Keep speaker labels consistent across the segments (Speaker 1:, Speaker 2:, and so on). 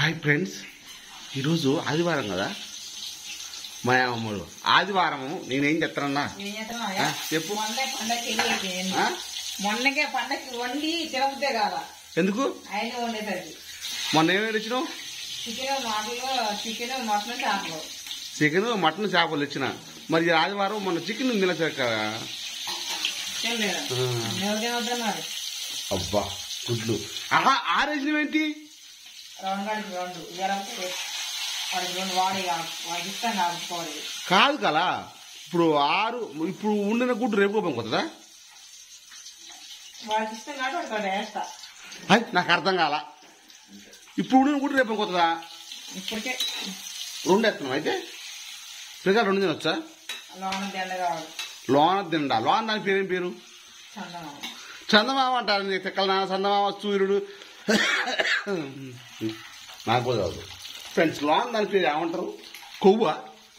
Speaker 1: Hi friends ఈరోజు ఆదివారం కదా మా అమ్మడు ఆదివారము నేనేం చెప్తానన్నా
Speaker 2: ఏం చేస్తున్నావు
Speaker 1: ఆ, చెప్పు.
Speaker 2: మొన్నే పండగకి వెళ్ళి ఏంది?
Speaker 1: ఆ?
Speaker 2: మొన్నకే పండగకి వండి తినబుద్దే కాదా
Speaker 1: ఎందుకు
Speaker 2: ఆయన వండేసరికి
Speaker 1: మొన్న ఏమేమి ఇచ్చినావు
Speaker 2: చికెన్ మాటలు చికెన్ మటన్ చేపలు
Speaker 1: చికెన్ మటన్ చేపలు ఇచ్చిన మరి ఈ ఆదివారం మొన్న చికెన్ తినసాక
Speaker 2: తినలేదా
Speaker 1: ఆ.
Speaker 2: ఎవరు తినొద్దన్నారు
Speaker 1: అబ్బా గుడ్లు ఆహా ఆరేసినవేంటి
Speaker 2: రెండు గడికి రెండు ఇవ్వకపోతే వాడికి రెండు వాడి వాడికి ఇష్టం కాకపోవాలి
Speaker 1: కాదు కదా ఇప్పుడు ఆరు ఇప్పుడు ఉండిన గుడ్డు రేపు ఓపెన్ కొత్తదా
Speaker 2: వాడికి ఇష్టం కాబట్టి వాడికి ఒకటి వేస్తా
Speaker 1: అది నాకు అర్థం కాల ఇప్పుడు ఉండిన గుడ్డు రేపు కొత్తదా
Speaker 2: ఇప్పటికే
Speaker 1: రెండు ఎత్తున్నాం అయితే ఫ్రిగా రెండు తినొచ్చా
Speaker 2: లోన దండ కావాలి
Speaker 1: లోన తిండా లోన దాని పేరేం పేరు
Speaker 2: చందనం
Speaker 1: చందమామ అంటారు తిక్కల చందమామ సూర్యుడు నాకు కూడా కాదు ఫ్రెండ్స్ లోన్ దాని పేరు ఏమంటారు కొవ్వ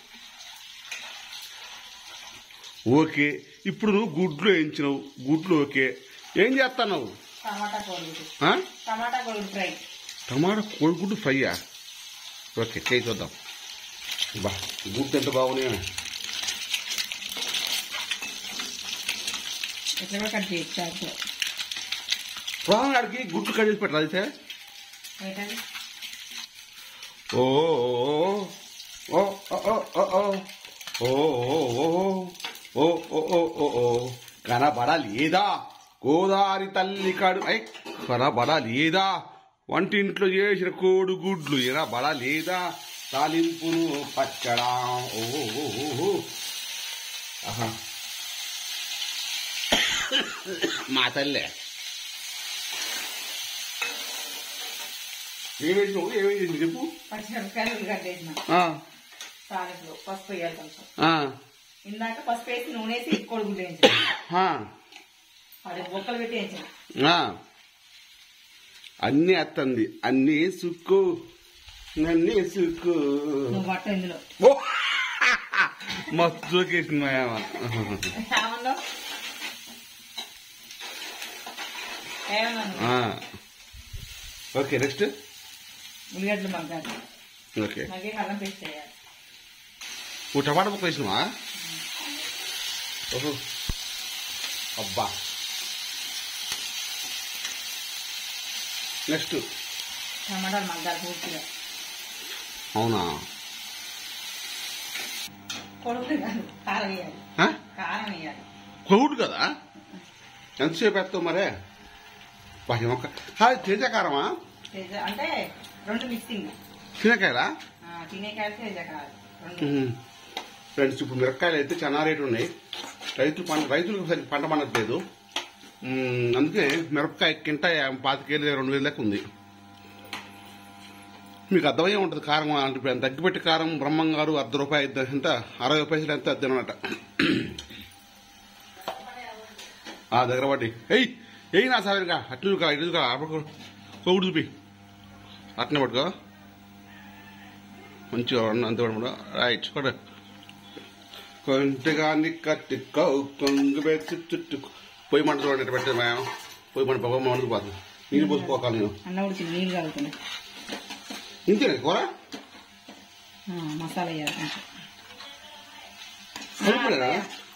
Speaker 1: ఓకే ఇప్పుడు నువ్వు గుడ్లు వేయించినావు గుడ్లు ఓకే ఏం చేస్తావు
Speaker 2: టమాటా కోడిగుడ్డు
Speaker 1: ఆ?
Speaker 2: టమాటా కోడిగుడ్డు ఫ్రై
Speaker 1: టమాటా కోడిగుడ్డు ఫ్రైయా ఓకే చేయి చూద్దాం బా గుడ్డు ఎంత బాగున్నాయి
Speaker 2: ఇట్లా కూడా కట్ చేయొచ్చు చాకు.
Speaker 1: రోహన్ గారికి గుడ్లు కట్ చేసి పెట్టాలి అయితే
Speaker 2: ఏంటది
Speaker 1: ఓ ఓ ఓ ఓ ఓ ఓ ఓ ఓ ఓ ఓ ఓ ఓ కనబడలేదా గోదారి తల్లి కాడు ఐ కనబడలేదా వంటింట్లో చేసిన కోడి గుడ్లు ఎనబడలేదా తాలింపును పచ్చడా ఓ ఓ, ఓ, ఓ, ఓ. ఆహా మా తల్లే ఏమేసినావు ఏమేసింది చెప్పు
Speaker 2: పచ్చిమిరపకాయలు ఉల్లిగడ్డ వేసిన
Speaker 1: ఆ,
Speaker 2: తాలింపులో పసుపు వేయాలి కొంచెం
Speaker 1: ఆ,
Speaker 2: ఇందాక పసుపు వేసి నూనె వేసి కోడిగుడ్డు వేయించిన
Speaker 1: ఆ,
Speaker 2: అది బొక్కలు పెట్టి వేయించిన
Speaker 1: ఆ. అన్నీ అత్తంది అన్నీ సుక్కు నన్ను సుక్కు
Speaker 2: నువ్వు బట్ట ఇందులో
Speaker 1: ఓ! మస్తు జోకేసింది మా ఏమ.
Speaker 2: ఏమన్నా ఏమన్నా
Speaker 1: ఆ. ఓకే నెక్స్ట్
Speaker 2: ఉల్లిగడ్డలు మగ్గాలి
Speaker 1: ఓకే
Speaker 2: మగ్గి అల్లం పేస్ట్ వేయాలి
Speaker 1: ఓ టమాటా ముక్క వేసినావా ఓహో అబ్బా నెక్స్ట్
Speaker 2: టమాటాలు మగ్గాలి పూర్తిగా
Speaker 1: అవునా
Speaker 2: కొడుకులు కాదు కారం వేయాలి
Speaker 1: ఆ?
Speaker 2: కారం వేయాలి
Speaker 1: క్రౌడ్ కదా ఎంతసేపు వేస్తావు మరే బాహ్యం ఒక్క హాయ్ తేజకారమా
Speaker 2: తేజ- అంటే రెండు మిక్సింగ్
Speaker 1: తినకాయలా
Speaker 2: ఆ, తినేకాయలు తేజకాయలు రెండు
Speaker 1: ఫ్రెండ్స్ ఇప్పుడు మిరపకాయలు అయితే చాలా రేటు ఉన్నాయి రైతులు పంట రైతులకు సరిగ్గా పంట పండట్లేదు మ్మ్, అందుకే మిరపకాయ కింట పాతికేలు రెండు వేలు లెక్క ఉంది మీకు అర్థమయ్యే ఉంటుంది కారం అంటే ఇప్పుడు తగ్గిపెట్టి కారం బ్రహ్మంగారు అర్ధ రూపాయి ఇద్ద- ఎంత అరవై పైసలు ఎంత అద్దనమాట ఆ దగ్గర పట్టి ఎయ్ ఎయ్ నా సారిగా అట్లు చూక ఇటు చూక అప్పుడు కొగుడు చూపి అట్నే పట్టుకో మంచిగా ఉన్న- అంతే పడమడు రైట్ కొడ కొంటగాని కట్టుకో కొంగు పెట్టి చుట్టూ పొయ్యి మంట చూడండి పెట్టే మేము పొయ్యి మంట పొగ మంటకు పోతుంది నీళ్ళు పోసుకోవాలి నేను
Speaker 2: అన్న ఉడికి నీళ్ళు కలుగుతున్నాయి
Speaker 1: ఇంతేనా కూర
Speaker 2: ఆ, మసాలా వేయాలి కొంచెం
Speaker 1: సరిపడేనా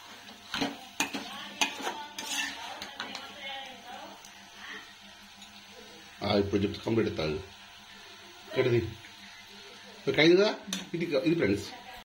Speaker 1: ఆ, ఇప్పుడు చెప్తే కంప్లీట్ అవుతుంది ఇక్కడిది మీకు అయింది కదా ఇది ఇది ఫ్రెండ్స్